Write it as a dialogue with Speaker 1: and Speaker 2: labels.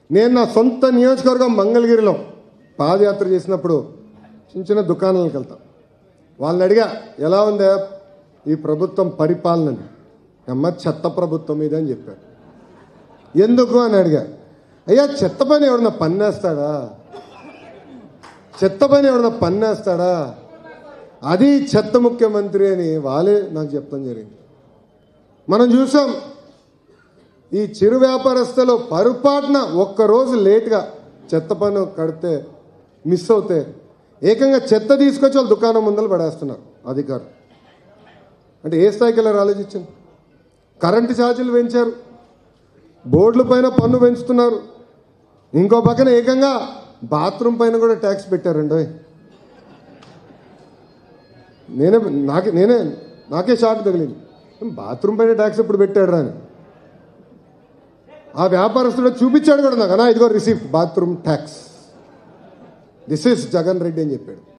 Speaker 1: నేను నా సొంత నియోజకవర్గం మంగళగిరిలో పాదయాత్ర చేసినప్పుడు చిన్న చిన్న దుకాణాలకు వెళ్తాం వాళ్ళని అడిగా ఎలా ఉందా ఈ ప్రభుత్వం పరిపాలనని అమ్మ చెత్త ప్రభుత్వం ఇది అని చెప్పారు ఎందుకు అని అడిగా అయ్యా చెత్త పని ఎవడన్నా పన్నేస్తాడా చెత్త పని ఎవడన్నా పన్నేస్తాడా అది చెత్త ముఖ్యమంత్రి అని వాళ్ళే నాకు చెప్తాం జరిగింది మనం చూసాం ఈ చిరు వ్యాపారస్తులు పొరపాటున ఒక్కరోజు లేట్గా చెత్త పన్ను కడితే మిస్ అవుతే ఏకంగా చెత్త తీసుకొచ్చి వాళ్ళు దుకాణం ముందర పడేస్తున్నారు అధికారులు అంటే ఏ స్థాయికి వెళ్ళారు ఆలోచించండి కరెంటు ఛార్జీలు పెంచారు బోర్డుల పైన పన్ను పెంచుతున్నారు ఇంకో పక్కన ఏకంగా బాత్రూమ్ పైన కూడా ట్యాక్స్ పెట్టారండి నేనే నాకే నేనే నాకే షాక్ తగిలింది బాత్రూమ్ పైన ట్యాక్స్ ఎప్పుడు పెట్టాడు అని ఆ వ్యాపారస్తుడు చూపించాడు కూడా నాకు అన్నా ఇదిగో receipt bathroom tax this is Jagan Reddy అని చెప్పాడు